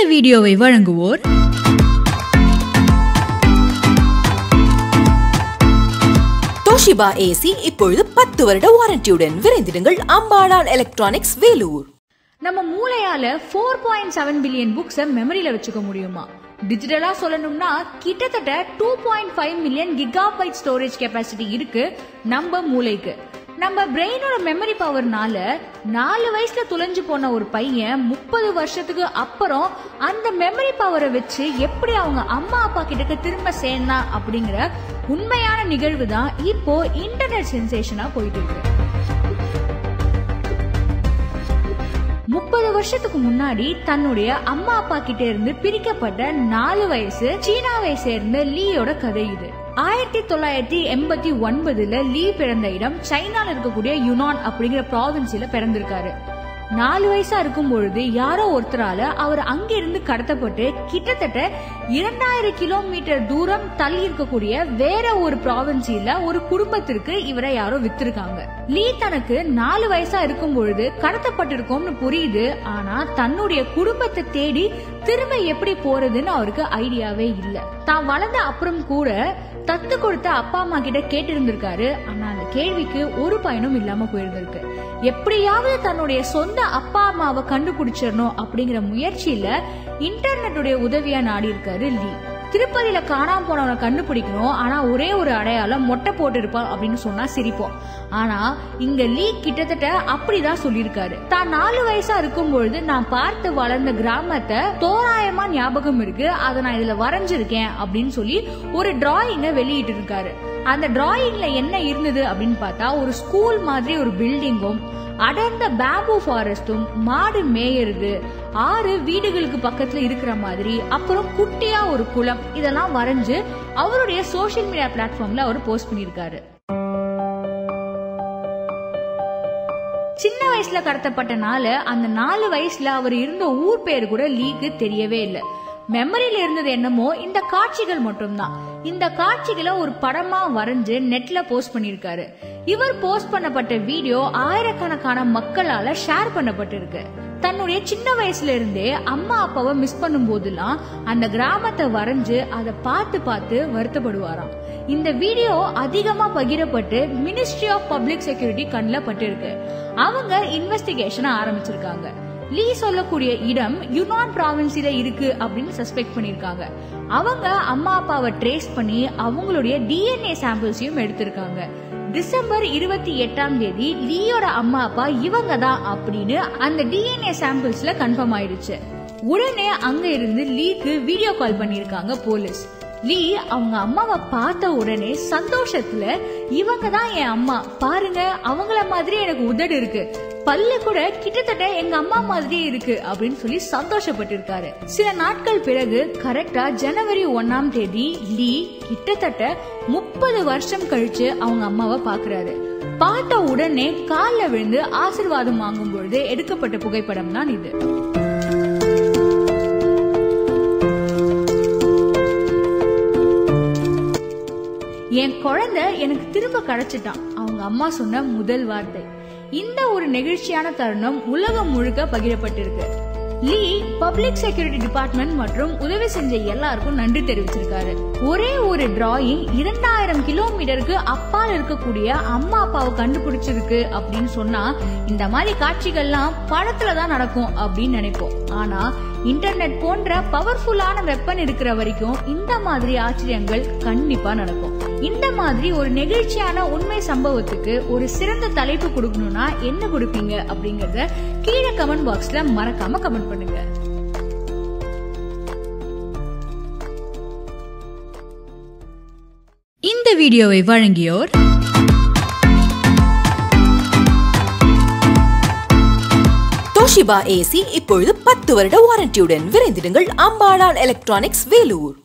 வீடியோவை வழங்குவோர் தோஷிபா ஏசி இப்பொழுது பத்து வருட வாரண்டியுடன் விரைந்திடுங்கள் அம்பாளால் எலக்ட்ரானிக்ஸ் வேலூர் நம்ம மூளையால ஃபோர் பாயிண்ட் செவன் பில்லியன் புக்ஸை மெமரியில வச்சுக்க முடியுமா டிஜிட்டலா சொல்லணும்னா கிட்டத்தட்ட two point five million gigabyte storage capacity இருக்கு நம்ம மூளைக்கு நம்ம பிரெயினோட மெமரி பவர்னால நாலு வயசுல துளைஞ்சு போன ஒரு பையன் முப்பது வருஷத்துக்கு அப்புறம் அந்த மெமரி பவரை வச்சு எப்படி அவங்க அம்மா அப்பா கிட்ட திரும்ப சேர்ந்தா அப்படிங்கிற உண்மையான நிகழ்வு தான் இப்போ இன்டர்நெட் சென்சேஷனா போயிட்டு இருக்கு முப்பது வருஷத்துக்கு முன்னாடி தன்னுடைய அம்மா அப்பா கிட்ட இருந்து பிரிக்கப்பட்ட நாலு வயசு சீனாவை சேர்ந்த லீயோட கதை இது ஆயிரத்தி தொள்ளாயிரத்தி எண்பத்தி ஒன்பதுல லீ பிறந்த இடம் சைனால இருக்கக்கூடிய யுனான் அப்படிங்கிற ப்ராவின்ஸ்ல பிறந்திருக்காரு நாலு வயசா இருக்கும் பொழுது யாரோ ஒருத்தரால அவர் அங்கிருந்து கடத்தப்பட்டு கிட்டத்தட்ட இரண்டாயிரம் கிலோமீட்டர் தூரம் தள்ளி இருக்கக்கூடிய வேற ஒரு ப்ராவின்சில ஒரு குடும்பத்திற்கு இவரை யாரோ வித்திருக்காங்க லீ தனக்கு நாலு வயசா இருக்கும் பொழுது கடத்தப்பட்டிருக்கோம்னு புரியுது ஆனா தன்னுடைய குடும்பத்தை தேடி திரும்ப எப்படி போறதுன்னு அவருக்கு ஐடியாவே இல்ல தான் வளர்ந்த அப்புறம் கூட தத்து கொடுத்த அப்பா அம்மா கிட்ட கேட்டு இருந்திருக்காரு ஆனா அந்த கேள்விக்கு ஒரு பயனும் இல்லாம போயிருந்திருக்கு எப்படியாவது தன்னுடைய சொந்த அப்பா அம்மாவை கண்டுபிடிச்சிடணும் அப்படிங்கிற முயற்சியில இன்டர்நெட்டுடைய உதவியா நாடி இருக்காரு லீ திருப்பதியில காணாம போனவனை கண்டுபிடிக்கணும் ஆனா ஒரே ஒரு அடையாளம் மொட்டை போட்டு இருப்பான் அப்படின்னு சொன்னா சிரிப்போம் ஆனா இங்க லீ கிட்டத்தட்ட அப்படிதான் சொல்லியிருக்காரு தான் நாலு வயசா இருக்கும் பொழுது நான் பார்த்து வளர்ந்த கிராமத்தை தோராயமா ஞாபகம் இருக்கு அதை நான் இதுல வரைஞ்சிருக்கேன் அப்படின்னு சொல்லி ஒரு டிராயிங்க வெளியிட்டு இருக்காரு அந்த டிராயிங்ல என்ன இருந்தது அப்படின்னு பார்த்தா ஒரு ஸ்கூல் மாதிரி ஒரு பில்டிங்கும் அடர்ந்த பேம்பு ஃபாரஸ்டும் மாடு மேயறது ஆறு வீடுகளுக்கு பக்கத்துல இருக்கிற மாதிரி அப்புறம் குட்டியா ஒரு குளம் இதெல்லாம் வரைஞ்சு அவருடைய சோஷியல் மீடியா பிளாட்ஃபார்ம்ல அவர் போஸ்ட் பண்ணியிருக்காரு சின்ன வயசுல கடத்தப்பட்டனால அந்த நாலு வயசுல அவர் இருந்த ஊர் பேர் கூட லீக்கு தெரியவே இல்லை மெமரியில இருந்தது என்னமோ இந்த காட்சிகள் மட்டும்தான் இந்த காட்சிகளை ஒரு படமா வரைஞ்சு நெட்ல போஸ்ட் பண்ணிருக்காரு இவர் போஸ்ட் பண்ணப்பட்ட வீடியோ ஆயிரக்கணக்கான மக்களால ஷேர் பண்ணப்பட்டிருக்கு தன்னுடைய சின்ன வயசுல இருந்தே அம்மா அப்பாவை மிஸ் பண்ணும் போதெல்லாம் அந்த கிராமத்தை வரைஞ்சு அதை பார்த்து பார்த்து வருத்தப்படுவாராம் இந்த வீடியோ அதிகமா பகிரப்பட்டு மினிஸ்ட்ரி ஆஃப் பப்ளிக் செக்யூரிட்டி கண்ணில் பட்டிருக்கு அவங்க இன்வெஸ்டிகேஷன் ஆரம்பிச்சிருக்காங்க லீ சொல்லக்கூடிய இடம் யுனான் ப்ராவின்சில இருக்கு அப்படின்னு சஸ்பெக்ட் பண்ணிருக்காங்க அவங்க அம்மா அப்பாவை ட்ரேஸ் பண்ணி அவங்களுடைய டிஎன்ஏ சாம்பிள்ஸையும் எடுத்திருக்காங்க டிசம்பர் இருபத்தி எட்டாம் தேதி லீயோட அம்மா அப்பா இவங்க தான் அப்படின்னு அந்த டிஎன்ஏ சாம்பிள்ஸ்ல கன்ஃபார்ம் ஆயிடுச்சு உடனே அங்க இருந்து லீக்கு வீடியோ கால் பண்ணிருக்காங்க போலீஸ் லீ அவங்க அம்மாவை பார்த்த உடனே சந்தோஷத்துல இவங்க தான் என் அம்மா பாருங்க அவங்கள மாதிரி எனக்கு உதடு இருக்கு பல்லு கூட கிட்டத்தட்ட எங்க அம்மா மாதிரியே இருக்கு அப்படின்னு சொல்லி சந்தோஷப்பட்டிருக்காரு சில நாட்கள் பிறகு கரெக்டா ஜனவரி ஒன்னாம் தேதி லீ கிட்டத்தட்ட முப்பது வருஷம் கழிச்சு அவங்க அம்மாவை பாக்குறாரு பார்த்த உடனே கால்ல விழுந்து ஆசிர்வாதம் வாங்கும் பொழுது எடுக்கப்பட்ட புகைப்படம் தான் இது என் குழந்தை எனக்கு திரும்ப கிடைச்சிட்டான் அவங்க அம்மா சொன்ன முதல் வார்த்தை இந்த ஒரு நெகிழ்ச்சியான தருணம் உலகம் முழுக்க பகிரப்பட்டிருக்கு லீ பப்ளிக் செக்யூரிட்டி டிபார்ட்மெண்ட் மற்றும் உதவி செஞ்ச எல்லாருக்கும் நன்றி தெரிவிச்சிருக்காரு ஒரே ஒரு டிராயிங் இரண்டாயிரம் கிலோமீட்டருக்கு அப்பால் இருக்கக்கூடிய அம்மா அப்பாவை கண்டுபிடிச்சிருக்கு அப்படின்னு சொன்னா இந்த மாதிரி காட்சிகள்லாம் படத்துல தான் நடக்கும் அப்படின்னு நினைப்போம் ஆனா இன்டர்நெட் போன்ற பவர்ஃபுல்லான வெப்பன் இருக்கிற வரைக்கும் இந்த மாதிரி ஆச்சரியங்கள் கண்டிப்பா நடக்கும் இந்த மாதிரி ஒரு நெகிழ்ச்சியான உண்மை சம்பவத்துக்கு ஒரு சிறந்த தலைப்பு கொடுக்கணும்னா என்ன கொடுப்பீங்க அப்படிங்கறத கீழே கமெண்ட் பாக்ஸ்ல மறக்காம கமெண்ட் பண்ணுங்க இந்த வீடியோவை வழங்கியோர் தோஷிபா ஏசி இப்பொழுது பத்து வருட வாரண்டியுடன் விரைந்திடுங்கள் அம்பாளால் எலக்ட்ரானிக்ஸ் வேலூர்